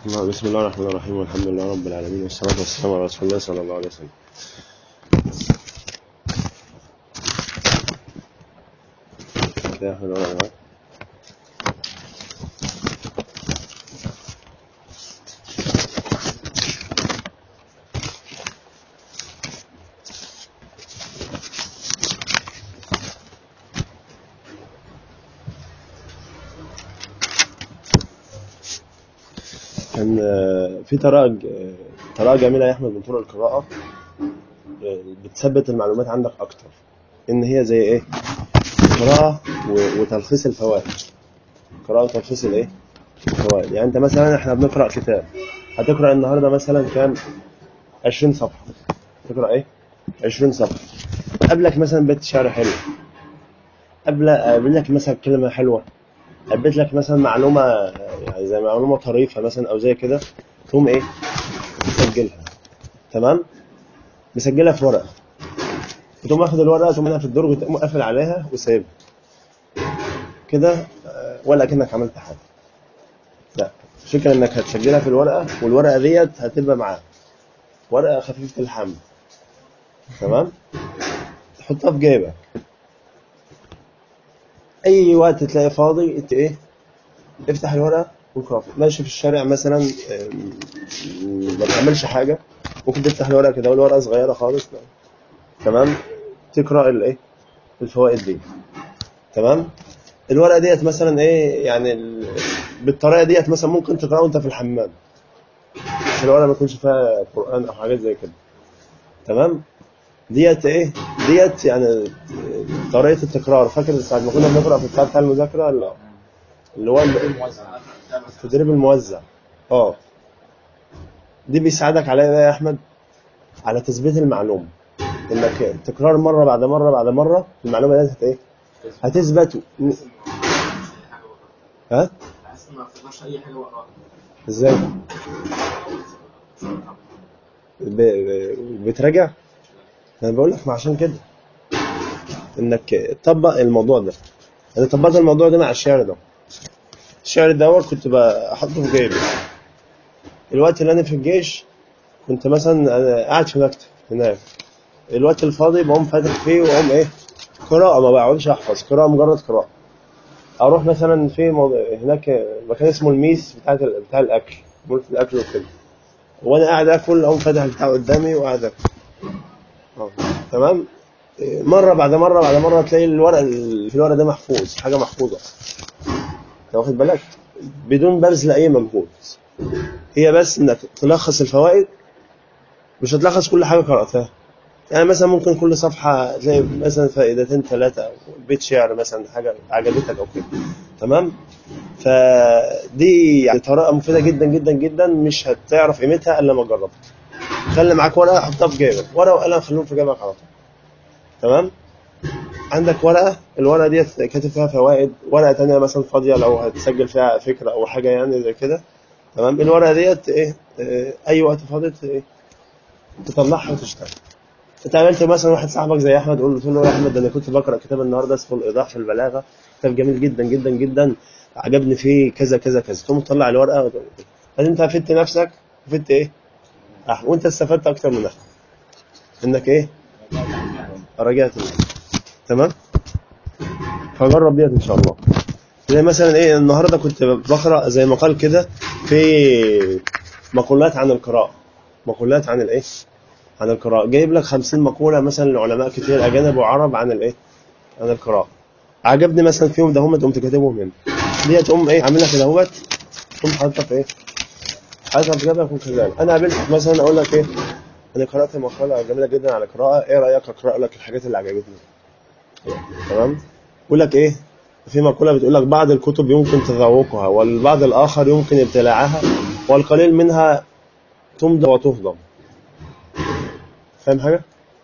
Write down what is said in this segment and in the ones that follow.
بسم الله الرحمن الرحيم والحمد لله رب العالمين والصلاة والسلام على رسول الله صلى الله عليه وسلم لا حول ولا قوة كان آه، في طريقة ج- طريقة جميلة يا أحمد من طرق القراءة آه، بتثبت المعلومات عندك أكتر إن هي زي إيه؟ قراءة و- وتلخيص الفوائد قراءة وتلخيص الإيه؟ الفوائد يعني أنت مثلا إحنا بنقرأ كتاب هتقرأ النهاردة مثلا كام؟ 20 صفحة تقرأ إيه؟ 20 صفحة قبلك مثلا بيت شعر حلو قبل قبل لك مثلا كلمة حلوة قبلت لك مثلا معلومة يعني زي معلومة طريفة مثلا أو زي كده تقوم إيه؟ مسجلها تمام؟ مسجلها في ورقة وتقوم واخد الورقة تقوم منها في الدرج وتقوم قافل عليها وسايبها كده آه، ولا كأنك عملت حاجة لا الفكرة إنك هتسجلها في الورقة والورقة ديت هتبقى معاك ورقة خفيفة الحمل تمام؟ تحطها في جيبك أي وقت تلاقي فاضي أنت إيه؟ افتح الورقة واقرأ ماشي في الشارع مثلا آم، ما بتعملش حاجة ممكن تفتح الورقة كده والورقة صغيرة خالص تمام تقرأ الايه الفوائد دي تمام الورقة ديت مثلا ايه يعني ال... بالطريقة ديت مثلا ممكن تقرأها وانت في الحمام عشان الورقة ما يكونش فيها قرآن او حاجات زي كده تمام ديت ايه ديت يعني طريقة التكرار فاكر ساعة ما كنا بنقرأ في الكتاب بتاع المذاكرة ال- اللي هو ال- التدريب الموزع اه دي بيساعدك على ايه بقى يا احمد على تثبيت المعلومه انك تكرار مره بعد مره بعد مره المعلومه دي هت ايه هتثبت و- ها بحس ان ما افتكرش اي حاجه بقراها ازاي ب... ب- بتراجع انا بقول لك ما عشان كده انك تطبق الموضوع ده انا طبقت الموضوع ده مع الشعر ده الشعر دوت كنت بحطه في جيبي الوقت اللي انا في الجيش كنت مثلا أنا قاعد في مكتب هناك الوقت الفاضي بقوم فاتح فيه واقوم ايه قراءة ما بقعدش احفظ قراءة مجرد قراءة اروح مثلا في موضوع هناك مكان اسمه الميس بتاع بتاع الاكل مول في الاكل وكده وانا قاعد اكل اقوم فاتح البتاع قدامي وقاعد اكل آه، تمام إيه، مره بعد مره بعد مره تلاقي الورق ال- في الورق ده محفوظ حاجه محفوظه انت واخد بالك بدون بذل اي مجهود هي بس انك تلخص الفوائد مش هتلخص كل حاجه قراتها يعني مثلا ممكن كل صفحه تلاقي مثلا فائدتين ثلاثه او بيت شعر مثلا حاجه عجبتك او كده تمام فدي يعني طريقه مفيده جدا جدا جدا مش هتعرف قيمتها الا لما تجربها خلي معاك ورقه حطها في جيبك ورقه وقلم خليهم في جيبك على طول تمام عندك ورقه الورقه ديت كاتب فيها فوائد ورقه تانية مثلا فاضيه لو هتسجل فيها فكره او حاجه يعني زي كده تمام الورقه ديت ايه آه، اي وقت فاضي ت- ايه تطلعها وتشتغل انت قابلت مثلا واحد صاحبك زي احمد قلت له يا احمد ده انا كنت بقرا كتاب النهارده اسمه الايضاح في البلاغه كتاب جميل جدا جدا جدا عجبني فيه كذا كذا كذا تقوم تطلع الورقه وتقول هل انت فدت نفسك فدت ايه أح وانت استفدت اكتر من احمد انك ايه رجعت تمام فجرب ديت ان شاء الله زي مثلا ايه النهارده كنت بقرا زي ما قال كده في مقولات عن القراءه مقولات عن الايه عن القراءه جايب لك 50 مقوله مثلا لعلماء كتير اجانب وعرب عن الايه عن القراءه عجبني مثلا فيهم ده هم قمت كاتبهم هنا دي تقوم ايه عاملها كده اهوت تقوم حاططها في ايه حاططها في جيبك وكذلك انا قابلت مثلا اقول لك ايه انا قرات مقاله جميله جدا على القراءه ايه رايك اقرا لك الحاجات اللي عجبتني تمام يقول لك ايه في مقولة بتقول لك بعض الكتب يمكن تذوقها والبعض الآخر يمكن ابتلاعها والقليل منها تمضى وتهضم فاهم حاجة؟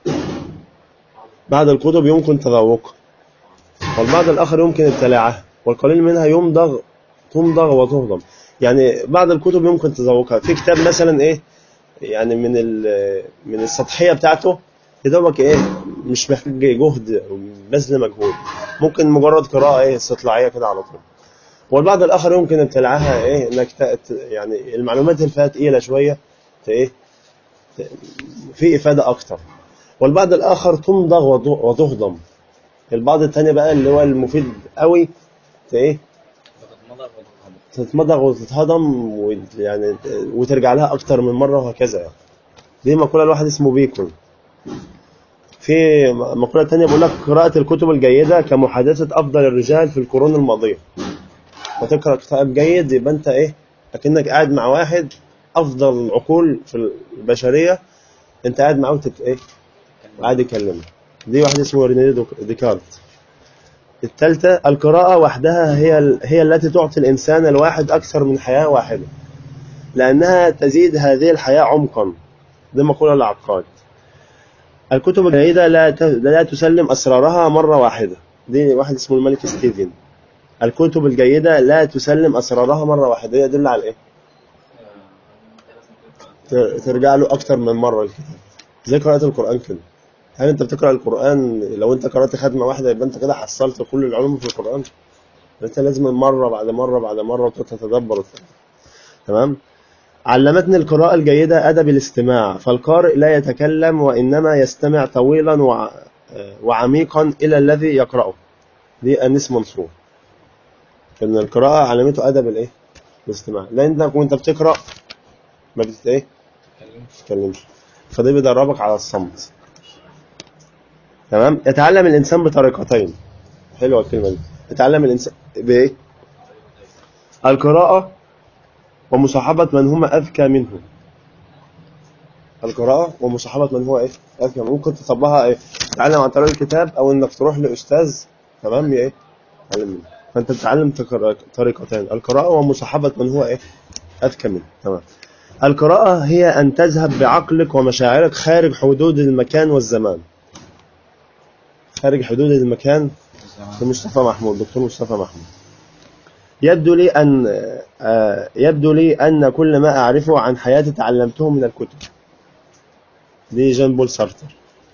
بعض الكتب يمكن تذوقها والبعض الآخر يمكن ابتلاعها والقليل منها يمضغ تمضغ وتهضم يعني بعض الكتب يمكن تذوقها في كتاب مثلا ايه يعني من ال- من السطحية بتاعته يا دوبك ايه مش محتاج جهد بذل مجهود ممكن مجرد قراءة ايه استطلاعية كده على طول والبعض الآخر يمكن ابتلاعها إيه إنك ت- ت- يعني المعلومات اللي فيها تقيلة شوية ت- إيه ت- في إفادة أكتر والبعض الآخر تمضغ وت- وتهضم البعض التاني بقى اللي هو المفيد قوي ت- إيه بتتمضغ وتتهضم تتمضغ وتتهضم ويعني وترجع لها أكتر من مرة وهكذا يعني. دي مقولة لواحد اسمه بيكون في مقولة تانية بيقول لك قراءة الكتب الجيدة كمحادثة أفضل الرجال في القرون الماضية وتقرأ كتاب جيد يبقى أنت إيه أكنك قاعد مع واحد أفضل العقول في البشرية أنت قاعد معاه وتت إيه قاعد يكلمه دي واحد اسمه رينيه دوك- ديكارت الثالثة القراءة وحدها هي ال- هي التي تعطي الإنسان الواحد أكثر من حياة واحدة لأنها تزيد هذه الحياة عمقا دي مقولة العقاد الكتب الجيدة لا ت- لا تسلم أسرارها مرة واحدة دي واحد اسمه الملك ستيفن الكتب الجيدة لا تسلم أسرارها مرة واحدة ده يدل على إيه؟ ت- ترجع له أكتر من مرة الكتاب زي قراءة القرآن كده هل أنت بتقرأ القرآن لو أنت قرأت ختمة واحدة يبقى أنت كده حصلت كل العلوم في القرآن أنت لازم مرة بعد مرة بعد مرة تتدبر وت- تمام علمتني القراءة الجيدة أدب الاستماع فالقارئ لا يتكلم وإنما يستمع طويلا وع- وعميقا إلى الذي يقرأه دي أنيس منصور إن القراءة علمته أدب الإيه؟ الاستماع لأنك وأنت بتقرأ ما بت إيه؟ تتكلمش فده بيدربك على الصمت تمام يتعلم الإنسان بطريقتين حلوة الكلمة دي يتعلم الإنسان بإيه؟ القراءة ومصاحبة من هم أذكى منه القراءة ومصاحبة من هو إيه أذكى منه. ممكن تطبقها إيه تتعلم عن طريق الكتاب أو إنك تروح لأستاذ تمام إيه تعلم منه فأنت تتعلم تقر- طريقتين القراءة ومصاحبة من هو إيه أذكى منه تمام القراءة هي أن تذهب بعقلك ومشاعرك خارج حدود المكان والزمان خارج حدود المكان لمصطفى محمود دكتور مصطفى محمود يبدو لي أن آه، يبدو لي أن كل ما أعرفه عن حياتي تعلمته من الكتب دي جان بول سارتر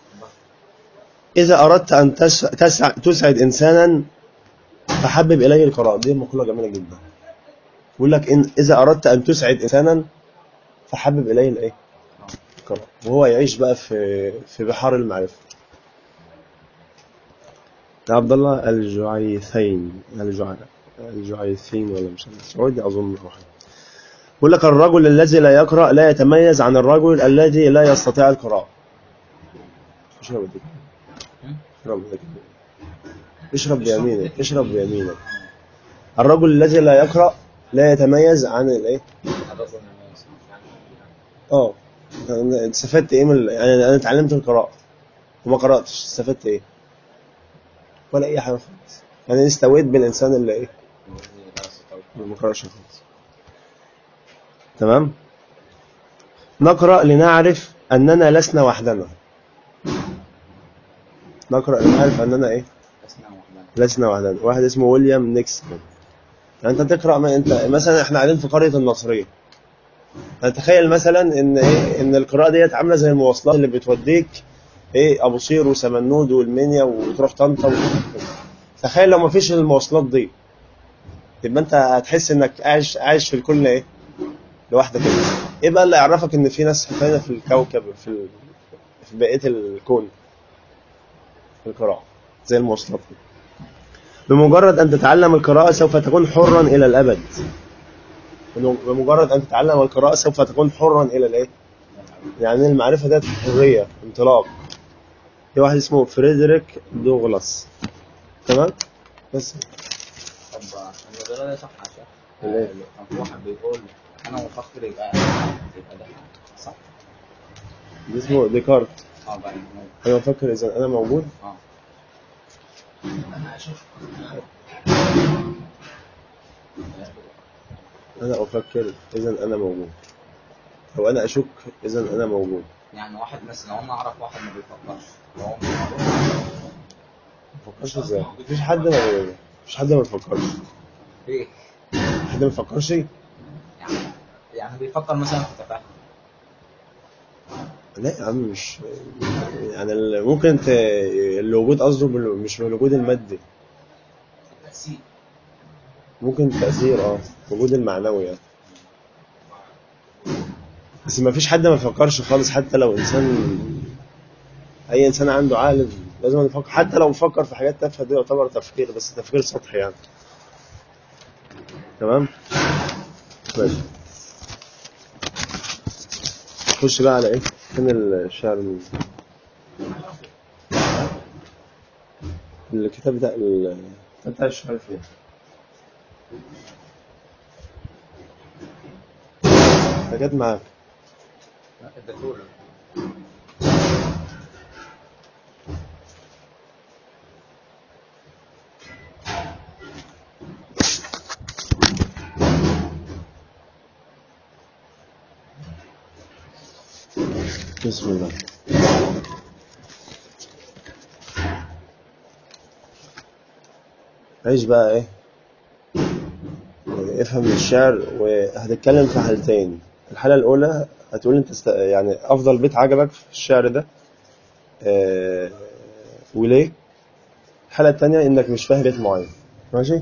إذا أردت أن تس- تسع- تسعد إنسانا فحبب إليه القراءة دي مقولة جميلة جدا يقول لك إن إذا أردت أن تسعد إنسانا فحبب إليه الإيه؟ القراءة وهو يعيش بقى في في بحار المعرفة عبد الله الجعيثين الجع... الجعيثين ولا مش عارف سعودي أظن أو حاجة يقول لك الرجل الذي لا يقرأ لا يتميز عن الرجل الذي لا يستطيع القراءة اشرب دي اشرب دي اشرب بيمينك اشرب بيمينك الرجل الذي لا يقرأ لا يتميز عن الايه اه أنا استفدت ايه من ال- يعني انا اتعلمت القراءة وما قرأتش استفدت ايه ولا اي حاجة خالص يعني استويت بالانسان اللي ايه اللي ما قرأش خالص تمام نقرأ لنعرف أننا لسنا وحدنا نقرأ لنعرف أننا إيه لسنا وحدنا واحد اسمه ويليام نيكسون يعني أنت تقرأ ما أنت مثلا إحنا قاعدين في قرية النصرية تخيل مثلا إن إيه إن القراءة ديت عاملة زي المواصلات اللي بتوديك إيه أبو صير وسمنود والمنيا وتروح طنطا و... تخيل لو ما فيش المواصلات دي يبقى أنت هتحس إنك عايش عايش في الكل إيه لوحدك كده ايه بقى اللي يعرفك ان في ناس حوالينا في الكوكب في ال... في بقيه الكون في القراءه زي المواصلات كده. بمجرد ان تتعلم القراءه سوف تكون حرا الى الابد بمجرد ان تتعلم القراءه سوف تكون حرا الى الايه يعني المعرفه ديت حريه انطلاق في واحد اسمه فريدريك دوغلاس تمام بس طب عشان الرياضة دي صح يا شيخ ليه؟ كان في واحد بيقول انا مفكر يبقى يبقى ده صح ده اسمه ديكارت اه بقى انا بفكر اذا انا موجود اه انا اشوف أنا أفكر إذا أنا موجود أو أنا أشك إذا أنا موجود يعني واحد مثلا لو انا اعرف واحد ما بيفكرش لو هو ما بفكرش إزاي مفيش حد ما بي- مفيش حد ما بيفكرش ايه حد ما بيفكرش يعني يعني بيفكر مثلا في تفاهم لا يا عم مش يعني ال- ممكن ت... الوجود قصده بال- مش بالوجود المادي التأثير ممكن تأثير اه وجود المعنوي يعني بس ما فيش حد ما يفكرش خالص حتى لو انسان اي انسان عنده عقل لازم يفكر حتى لو فكر في حاجات تافهه دي يعتبر تفكير بس تفكير سطحي يعني تمام ماشي خش بقى على ايه فين الشعر ال- الكتاب بتاع ال- الكتاب بتاع الشعر فين ده جت معاك لا اديتهولك بسم الله عيش بقى ايه يعني افهم الشعر وهتتكلم في حالتين الحالة الأولى هتقول انت است... يعني أفضل بيت عجبك في الشعر ده آه... وليه الحالة التانية إنك مش فاهم بيت معين ماشي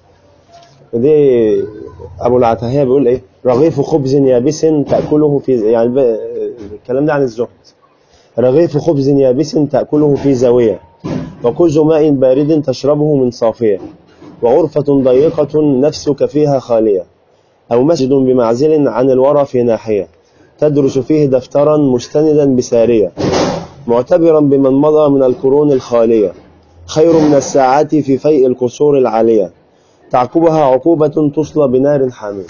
ودي أبو العتاهية بيقول إيه رغيف خبز يابس تأكله في يعني ب... الكلام ده عن الزهد رغيف خبز يابس تأكله في زاوية وكوز ماء بارد تشربه من صافية وغرفة ضيقة نفسك فيها خالية أو مسجد بمعزل عن الورى في ناحية تدرس فيه دفترا مستندا بسارية معتبرا بمن مضى من القرون الخالية خير من الساعات في فيء القصور العالية تعقبها عقوبة تصلى بنار حامية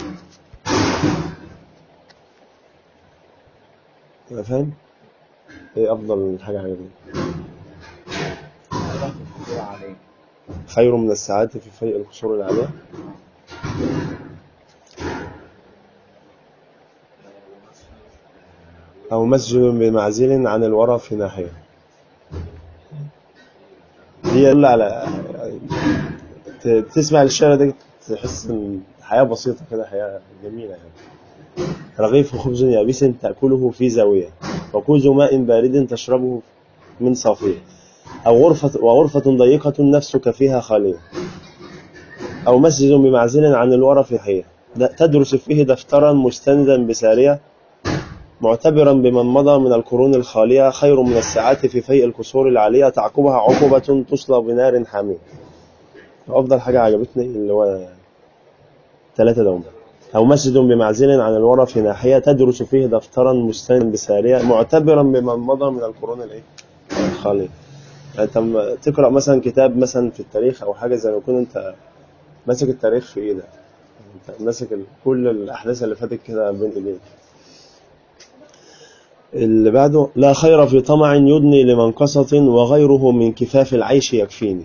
يبقى فاهم؟ ايه أفضل حاجة عجبتك؟ رحت الدكتور عليه خير من الساعات في فيء القصور العالية أو مسجد بمعزل عن الورى في ناحية دي يدل على ت- تسمع الشعر ده تحس ان الحياة بسيطة كده حياة جميلة يعني رغيف خبز يابس تأكله في زاوية وكوز ماء بارد تشربه من صافية أو غرفة وغرفة ضيقة نفسك فيها خالية أو مسجد بمعزل عن الورى في حية د- تدرس فيه دفترا مستندا بسارية معتبرا بمن مضى من القرون الخالية خير من الساعات في فيء القصور العالية تعقبها عقوبة تصلى بنار حامية أفضل حاجة عجبتني اللي هو ثلاثة دوم أو مسجد بمعزل عن الورى في ناحية تدرس فيه دفترا مستندا بسارية معتبرا بمن مضى من القرون الإيه؟ الخالية يعني انت لما تقرا مثلا كتاب مثلا في التاريخ او حاجه زي ما يكون انت ماسك التاريخ في ايدك انت ماسك ال- كل الاحداث اللي فاتت كده بين ايديك اللي بعده لا خير في طمع يدني لمنقصة وغيره من كفاف العيش يكفيني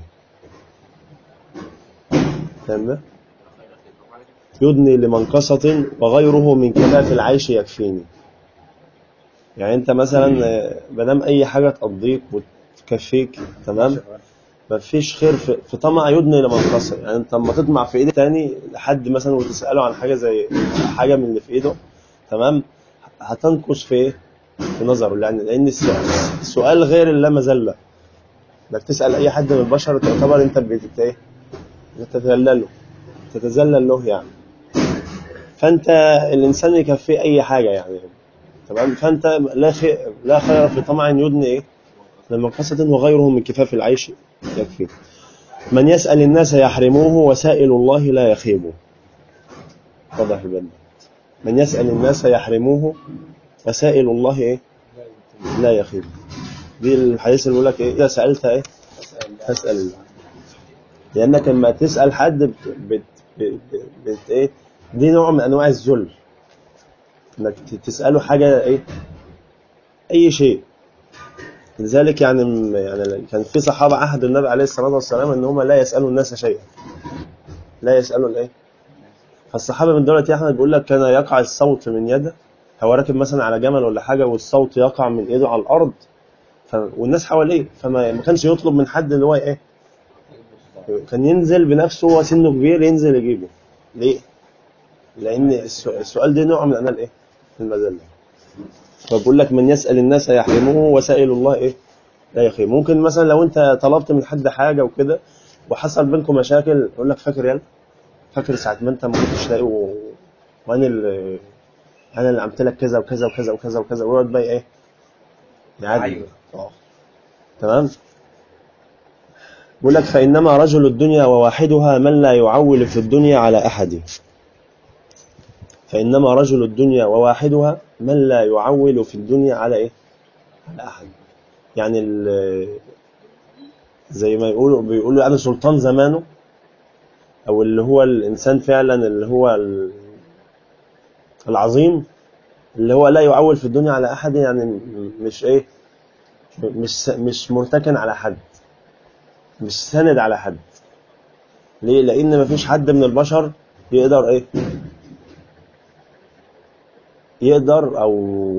فاهم ده؟ يدني لمنقصة وغيره من كفاف العيش يكفيني يعني انت مثلا آه، مادام اي حاجه تقضيك وتكفيك تمام مفيش خير في, في طمع يدني لمنقصه يعني انت لما تطمع في ايد تاني لحد مثلا وتساله عن حاجه زي حاجه من اللي في ايده تمام هتنقص في ايه؟ في نظره يعني لان السؤال, السؤال غير اللامزله انك تسال اي حد من البشر تعتبر انت بت ايه؟ بتتذلله تتذلل له يعني فانت الانسان يكفيه اي حاجه يعني تمام فانت لا خير لا خير في طمع يدني ايه؟ لمنقصة وغيره من كفاف العيش يكفي من يسأل الناس يحرموه وسائل الله لا يخيبه واضح البند من يسأل الناس يحرموه وسائل الله ايه لا يخيب دي الحديث اللي بيقول لك ايه اذا سألت ايه فاسأل الله لانك لما تسأل حد بت, بت, بت, بت ايه دي نوع من انواع الذل انك تسأله حاجة ايه اي شيء لذلك يعني يعني كان في صحابه عهد النبي عليه الصلاه والسلام ان هم لا يسالوا الناس شيئا لا يسالوا الايه فالصحابه من دولة احمد بيقول لك كان يقع الصوت من يده هو راكب مثلا على جمل ولا حاجه والصوت يقع من ايده على الارض ف... والناس حواليه فما ما كانش يطلب من حد ان هو ايه كان ينزل بنفسه هو سنه كبير ينزل يجيبه ليه لان السو- السؤال ده نوع من انواع الايه المذله فبقول لك من يسأل الناس يحرمه وسائل الله ايه لا يخيب ممكن مثلا لو انت طلبت من حد حاجة وكده وحصل بينكم مشاكل يقول لك فاكر يلا فاكر ساعة ما انت ما كنتش لاقي و... وانا اللي انا اللي عملت لك كذا وكذا وكذا وكذا وكذا ويقعد بقى ايه يعدي أيوة. اه تمام بيقول لك فإنما رجل الدنيا وواحدها من لا يعول في الدنيا على أحد فإنما رجل الدنيا وواحدها من لا يعول في الدنيا على إيه؟ على أحد يعني ال- زي ما يقولوا بيقولوا أنا سلطان زمانه أو اللي هو الإنسان فعلا اللي هو ال- العظيم اللي هو لا يعول في الدنيا على أحد يعني م- مش إيه مش مش مرتكن على حد مش ساند على حد ليه لان مفيش حد من البشر يقدر ايه يقدر او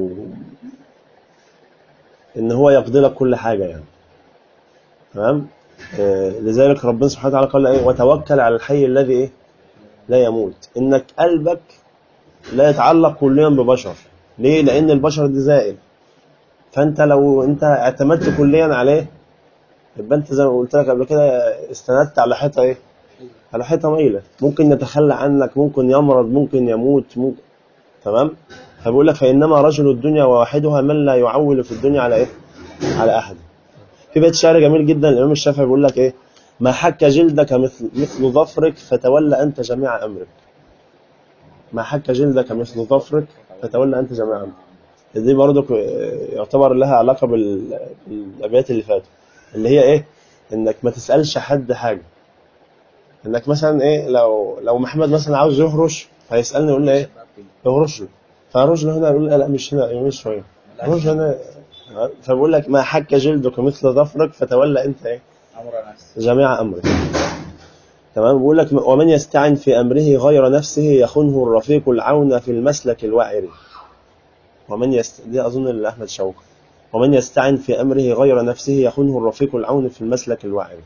ان هو يقضي لك كل حاجه يعني تمام آه لذلك ربنا سبحانه وتعالى قال ايه وتوكل على الحي الذي ايه لا يموت انك قلبك لا يتعلق كليا ببشر ليه لان البشر دي زائل فانت لو انت اعتمدت كليا عليه يبقى انت زي ما قلت لك قبل كده استندت على حيطه ايه على حيطه مايله ممكن يتخلى عنك ممكن يمرض ممكن يموت ممكن تمام فبيقول لك فانما رجل الدنيا وواحدها من لا يعول في الدنيا على ايه على احد في بيت شعر جميل جدا الامام الشافعي بيقول لك ايه ما حك جلدك مثل مثل ظفرك فتولى انت جميع امرك ما حك جلدك مثل ظفرك فتولى انت جميع امرك دي برضو يعتبر لها علاقه بال- بالابيات اللي فاتوا اللي هي ايه انك ما تسالش حد حاجه انك مثلا ايه لو لو محمد مثلا عاوز يهرش فيسالني يقول لي ايه يهرش له فهرش له هنا يقول لي لا مش هنا مش شويه هرش هنا فبقول لك ما حك جلدك مثل ظفرك فتولى انت ايه أمر نفسي جميع امرك تمام بيقول لك ومن يستعن في امره غير نفسه يخنه الرفيق العون في المسلك الوعر ومن يست... دي اظن لاحمد شوقي ومن يستعن في امره غير نفسه يخنه الرفيق العون في المسلك الوعر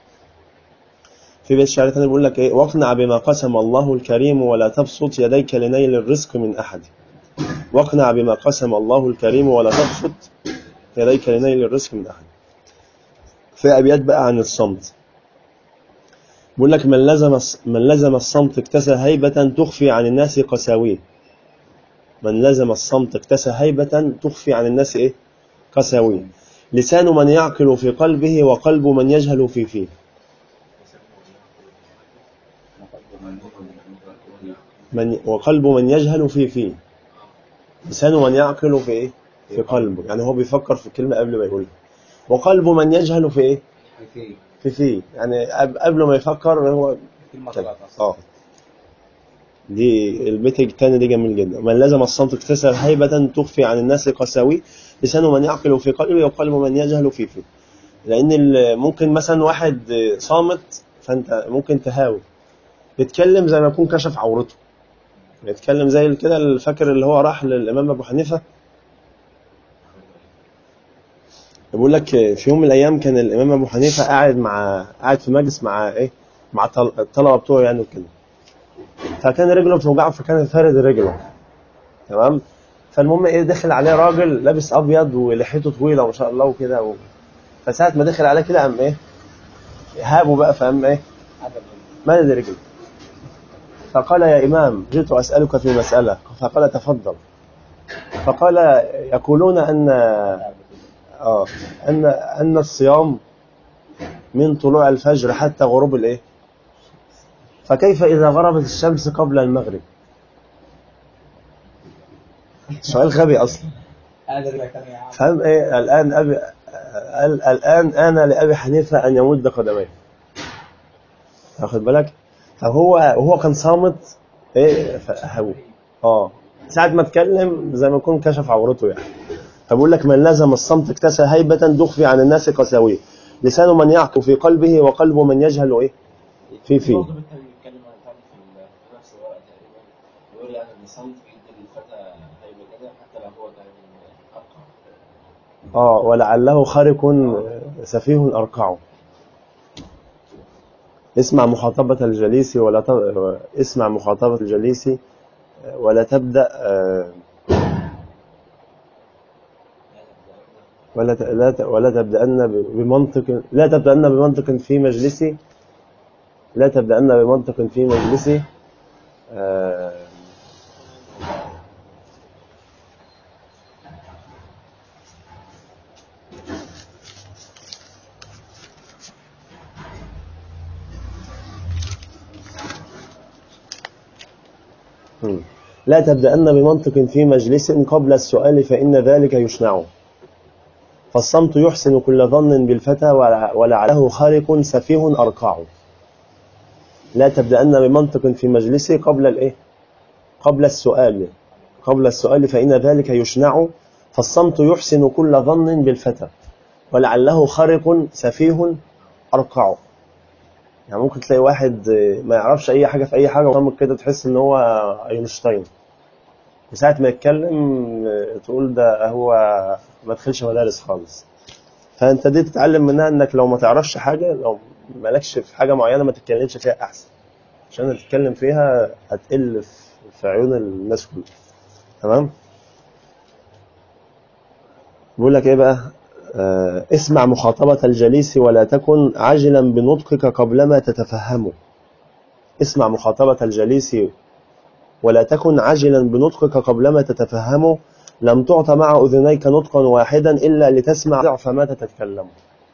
في بيت شعر ثاني بيقول لك ايه واقنع بما قسم الله الكريم ولا تبسط يديك لنيل الرزق من احد واقنع بما قسم الله الكريم ولا تبسط يديك لنيل الرزق من احد في ابيات بقى عن الصمت بيقول لك من لزم من لزم الصمت اكتسى هيبة تخفي عن الناس قساويه من لزم الصمت اكتسى هيبة تخفي عن الناس ايه قساويه لسان من يعقل في قلبه وقلب من يجهل في فيه من وقلب من يجهل في فيه لسان من يعقل في ايه في قلبه يعني هو بيفكر في الكلمة قبل ما يقولها وقلب من يجهل في ايه في في فيه يعني قب- قبل ما يفكر هو كلمة كده طلعت أصلا اه دي البيت الثاني دي جميل جدا من لزم الصمت اكتسب هيبة تخفي عن الناس قساوي لسان من يعقل في قلبه وقلب من يجهل في فيه لان ال- ممكن مثلا واحد صامت فانت ممكن تهاوي يتكلم زي ما يكون كشف عورته يتكلم زي كده الفاكر اللي هو راح للامام ابو حنيفه بيقول لك في يوم من الايام كان الامام ابو حنيفه قاعد مع قاعد في مجلس مع ايه مع طل- الطلبه بتوعه يعني وكده فكان رجله بتوجعه فكان فارد رجله تمام فالمهم ايه دخل عليه راجل لابس ابيض ولحيته طويله ما شاء الله وكده و... فساعه ما دخل عليه كده قام ايه هابه بقى فقام ايه مدد رجله فقال يا إمام جئت أسألك في مسألة فقال تفضل فقال يقولون أن آه أن أن الصيام من طلوع الفجر حتى غروب الإيه؟ فكيف إذا غربت الشمس قبل المغرب؟ سؤال غبي أصلا هذا اللي كان يا عم فهم إيه الآن أبي ال- الآن أنا لأبي حنيفة أن يمد قدميه واخد بالك فهو وهو كان صامت ايه هو اه ساعة ما اتكلم زي ما يكون كشف عورته يعني فبقول لك من لزم الصمت اكتسى هيبة تخفي عن الناس قساوية لسان من يعقل في قلبه وقلب من يجهل ايه في فيه برضه بالتالي بيتكلم عن تاني في ال- في نفس الورقة تقريبا بيقول يعني ان الصمت بيدي للفتى هيبة كده حتى لو هو كان أبقى اه ولعله خارق سفيه أرقع اسمع مخاطبة الجليس ولا ت... اسمع مخاطبة الجليس ولا تبدأ آه، ولا ت... لا ت... ولا تبدأن ب- بمنطق لا تبدأن بمنطق في مجلسي لا تبدأن بمنطق في مجلسه آه، مم. لا تبدأن بمنطق في مجلس قبل السؤال فإن ذلك يشنع فالصمت يحسن كل ظن بالفتى ولع- ولعله خارق سفيه أرقع لا تبدأن بمنطق في مجلس قبل الإيه؟ قبل السؤال قبل السؤال فإن ذلك يشنع فالصمت يحسن كل ظن بالفتى ولعله خارق سفيه أرقع يعني ممكن تلاقي واحد ما يعرفش أي حاجة في أي حاجة وقامك كده تحس إن هو أينشتاين وساعة ما يتكلم تقول ده هو ما دخلش مدارس خالص فأنت دي تتعلم منها إنك لو ما تعرفش حاجة لو مالكش في حاجة معينة ما تتكلمش فيها أحسن عشان اللي تتكلم فيها هتقل في- في عيون الناس كلها تمام بيقول لك ايه بقى آه اسمع مخاطبة الجليس ولا تكن عاجلا بنطقك قبلما تتفهمه اسمع مخاطبة الجليس ولا تكن عاجلا بنطقك قبلما تتفهمه لم تعط مع أذنيك نطقا واحدا إلا لتسمع ضعف ما تتكلم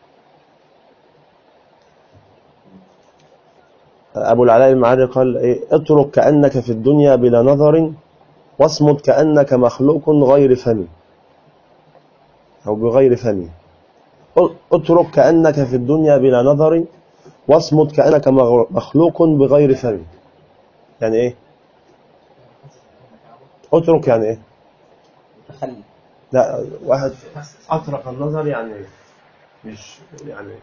أبو العلاء المعري قال إيه اترك كأنك في الدنيا بلا نظر واصمت كأنك مخلوق غير فم أو بغير فم اترك كأنك في الدنيا بلا نظر واصمت كأنك مغ- مخلوق بغير فم يعني إيه اترك يعني إيه تخلي لا واحد أطرق النظر يعني مش يعني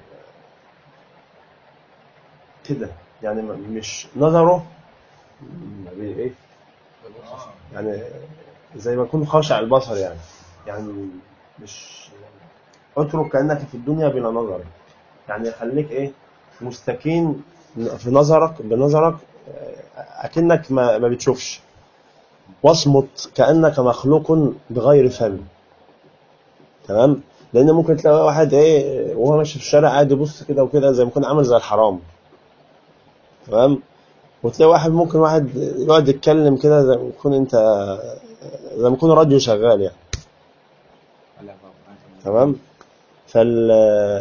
كده يعني م- مش نظره ما بي- ايه يعني زي ما يكون خاشع البصر يعني يعني مش اترك كأنك في الدنيا بلا نظر يعني خليك ايه مستكين في نظرك بنظرك آه، اكنك ما, ما بتشوفش واصمت كأنك مخلوق بغير فم تمام لان ممكن تلاقي واحد ايه وهو ماشي في الشارع قاعد يبص كده وكده زي ما يكون عامل زي الحرام تمام وتلاقي واحد ممكن واحد يقعد يتكلم كده زي ما يكون انت زي ما يكون راديو شغال يعني لا بابا تمام فال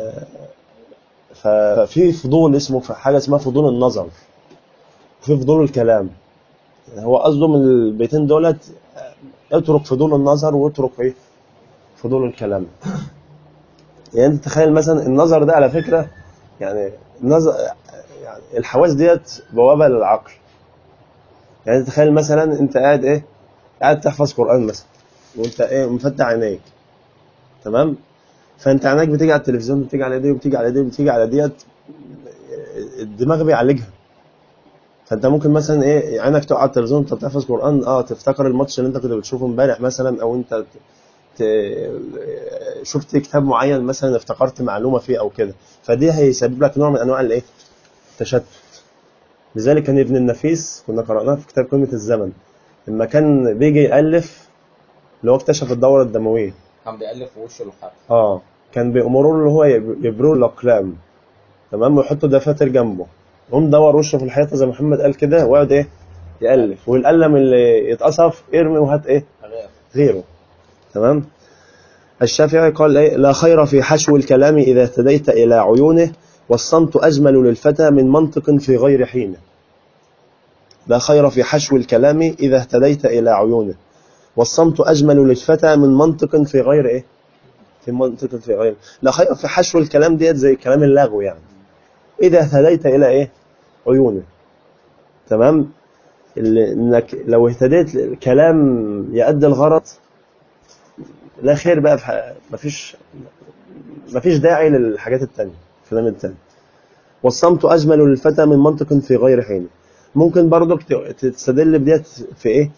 ففي فضول اسمه حاجه اسمها فضول النظر في فضول الكلام هو قصده من البيتين دولت اترك فضول النظر واترك ايه فضول الكلام يعني انت تخيل مثلا النظر ده على فكره يعني النظر يعني الحواس ديت بوابه للعقل يعني تخيل مثلا انت قاعد ايه قاعد تحفظ قران مثلا وانت ايه مفتح عينيك تمام فانت عينيك بتيجي على التلفزيون بتيجي على دي وبتيجي على دي وبتيجي على ديت الدماغ بيعالجها فانت ممكن مثلا ايه عينك تقع على التلفزيون انت بتحفظ قران اه تفتكر الماتش اللي انت كنت بتشوفه امبارح مثلا او انت ت... شفت كتاب معين مثلا افتكرت معلومه فيه او كده فدي هيسبب لك نوع من انواع الايه التشتت لذلك كان ابن النفيس كنا قرأناه في كتاب قمة الزمن لما كان بيجي يألف اللي هو اكتشف الدورة الدموية كان بيألف في وشه الحق اه كان بيأمروه اللي هو يب- يبروا الأقلام تمام ويحطوا دفاتر جنبه يقوم دور وشه في الحيطة زي ما محمد قال كده ويقعد ايه يألف والقلم اللي يتقصف ارمي وهات ايه غير غيره تمام الشافعي قال ايه لا خير في حشو الكلام إذا اهتديت إلى عيونه والصمت أجمل للفتى من منطق في غير حينه لا خير في حشو الكلام إذا اهتديت إلى عيونه والصمت أجمل للفتى من منطق في غير إيه في منطق في غير لا خير في حشو الكلام ديت زي كلام اللغو يعني إذا اهتديت إلى إيه عيونه تمام اللي- إنك لو اهتديت الكلام يؤدي الغرض لا خير بقى في ح- مفيش مفيش داعي للحاجات التانية الكلام التاني والصمت أجمل للفتى من منطق في غير حين ممكن برضك ت- تستدل بديت في إيه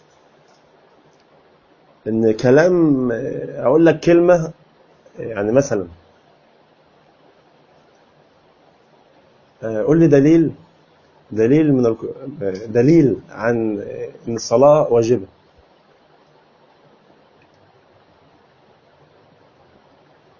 إن كلام آه، أقول لك كلمة يعني مثلا آه، قول لي دليل دليل من الك- آه، دليل عن آه، إن الصلاة واجبة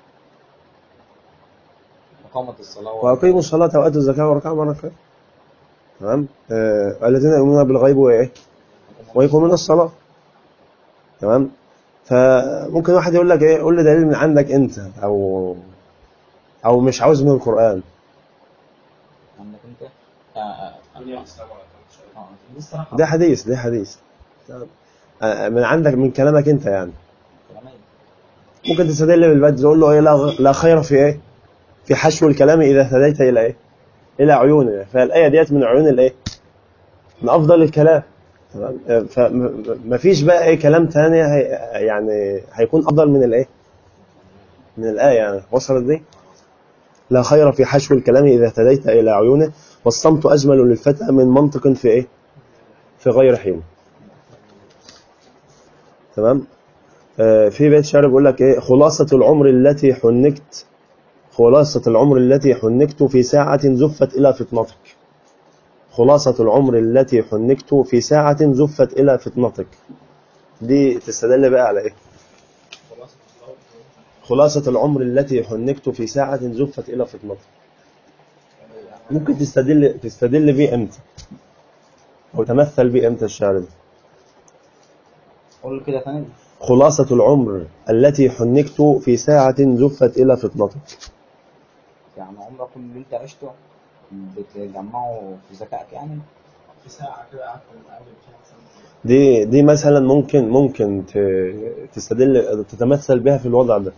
إقامة الصلاة و- وأقيموا الصلاة وآتوا الزكاة وركعوا مع الركعة تمام آه الذين يؤمنون بالغيب وايه ويقومون الصلاه تمام فممكن واحد يقول لك ايه قول لي دليل من عندك انت او او مش عاوز من القران عندك انت آه، آه، الدنيا والسلام عليكم اه دي الصراحه ده حديث ده حديث تمام. آه، من عندك من كلامك انت يعني كلامي ممكن تستدل بالبدء تقول له ايه لا, لا خير في ايه في حشو الكلام اذا اهتديت الى ايه الى عيونه فالايه ديت من عيون الايه من افضل الكلام تمام آه، فمفيش بقى ايه كلام تاني هي يعني هيكون افضل من الايه من الايه يعني وصلت دي لا خير في حشو الكلام اذا اهتديت الى عيونه والصمت اجمل للفتى من منطق في ايه في غير حين تمام آه، في بيت شعر بيقول لك ايه خلاصة العمر التي حنكت خلاصة العمر التي حنكت في ساعة زفت إلى فطنتك خلاصة العمر التي حنكت في ساعة زفت إلى فطنتك دي تستدل بقى على ايه خلاصة العمر التي حنكت في ساعة زفت إلى فطنتك ممكن تستدل تستدل بيه امتى او تمثل بيه امتى الشعر ده قول كده ثاني خلاصة العمر التي حنكت في ساعة زفت إلى فطنتك يعني عمرك كل اللي انت عشته بتجمعه في ذكائك يعني في ساعة كده قعدت قبل فيها مثلا دي دي مثلا ممكن ممكن ت- تستدل تتمثل بها في الوضع ده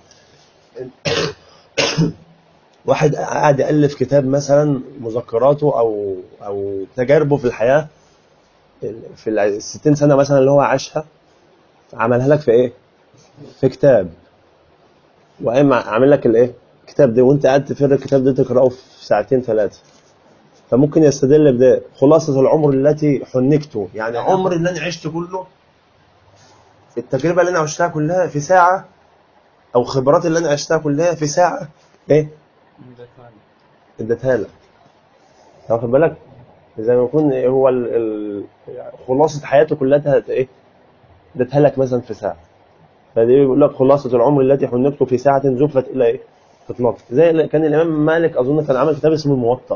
واحد قاعد يألف كتاب مثلا مذكراته أو أو تجاربه في الحياة في الستين سنة مثلا اللي هو عاشها عملها لك في إيه؟ في كتاب وقام عامل لك الإيه؟ الكتاب ده وأنت قاعد تفر الكتاب ده تقرأه في ساعتين ثلاثة فممكن يستدل بده خلاصة العمر التي حنكته يعني عمر اللي أنا عشته كله التجربة اللي أنا عشتها كلها في ساعة أو خبرات اللي أنا عشتها كلها في ساعة إيه؟ اديتها لك واخد بالك زي ما يكون هو ال... ال... خلاصة حياته كلها ت- ايه اديتها لك مثلا في ساعة فدي بيقول لك خلاصة العمر التي حنكت في ساعة زفت إلى إيه؟ تتنطط زي اللي كان الإمام مالك أظن كان عامل كتاب اسمه الموطأ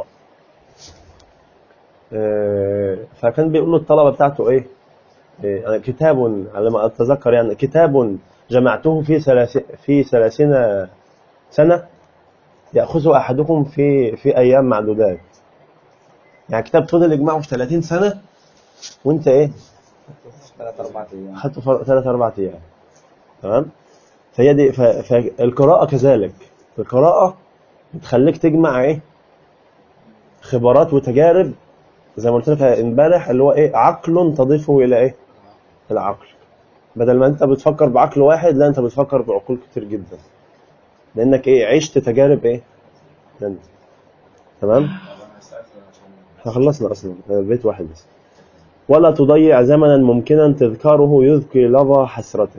آه، فكان بيقول له الطلبة بتاعته إيه؟ إيه، أنا كتاب على ما أتذكر يعني كتاب جمعته في ثلاث في ثلاثين سنة يأخذه أحدكم في في أيام معدودات يعني كتاب فضل يجمعه في 30 سنة وأنت إيه؟ ثلاث اربع ايام خدته في ثلاث أربع أيام تمام فهي دي ف- فالقراءة كذلك القراءة بتخليك تجمع إيه خبرات وتجارب زي ما قلت لك امبارح اللي هو إيه عقل تضيفه إلى إيه العقل بدل ما أنت بتفكر بعقل واحد لا أنت بتفكر بعقول كتير جدا لأنك إيه عشت تجارب إيه أنت تمام انا هستأذن عشان احنا خلصنا اصلا بيت واحد بس ولا تضيع زمنا ممكنا تذكاره يذكي لظى حسرتك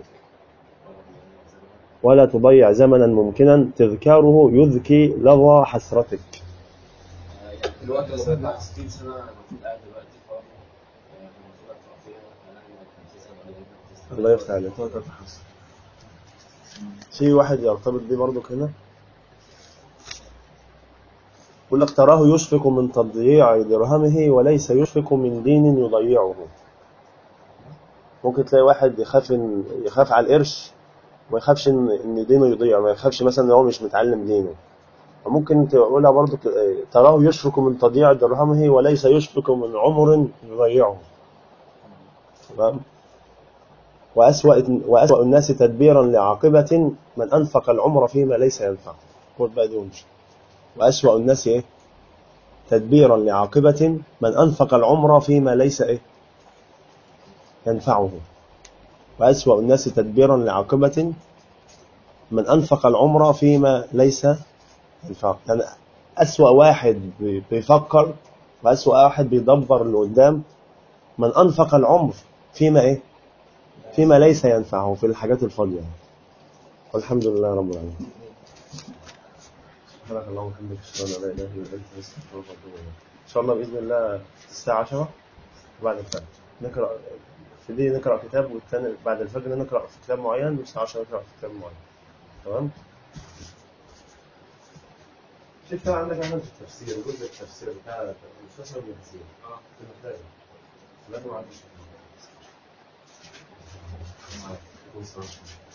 ولا تضيع زمنا ممكنا تذكاره يذكي لظى حسرتك الوقت اللي بيطلع 60 سنة أنا المفروض قاعد دلوقتي فاضي آه، المفروض أقرأ فيها أنا 50 سنة ولا إيه؟ الله يفتح عليك في واحد يرتبط بيه برضه هنا يقول لك تراه يشفق من تضييع درهمه وليس يشفق من دين يضيعه ممكن تلاقي واحد يخاف إن يخاف على القرش ما يخافش ان ان دينه يضيع ما يخافش مثلا ان هو مش متعلم دينه وممكن تقولها برضو ك- تراه يشفق من تضييع درهمه وليس يشفق من عمر يضيعه تمام وأسوأ وأسوأ الناس تدبيرا لعاقبة من أنفق العمر فيما ليس ينفع خد بقى دي وامشي وأسوأ الناس إيه تدبيرا لعاقبة من أنفق العمر فيما ليس إيه ينفعه وأسوأ الناس تدبيرا لعاقبة من أنفق العمر فيما ليس ينفعه يعني أسوأ واحد بي- بيفكر وأسوأ واحد بيدبر اللي قدام من أنفق العمر فيما إيه فيما ليس ينفعه في الحاجات الفاضية والحمد لله رب العالمين سبحانك اللهم وبحمدك اشهد ان لا اله الا انت استغفرك واتوب اليك ان شاء الله باذن الله الساعه 10 بعد الفجر نقرا في دي نقرا كتاب والثاني بعد الفجر نقرا في كتاب معين والساعه 10 نقرا في كتاب معين تمام شفت عندك عملت التفسير جزء التفسير بتاع المستشفى التفسير اه في محتاج لكن ما عنديش معاك.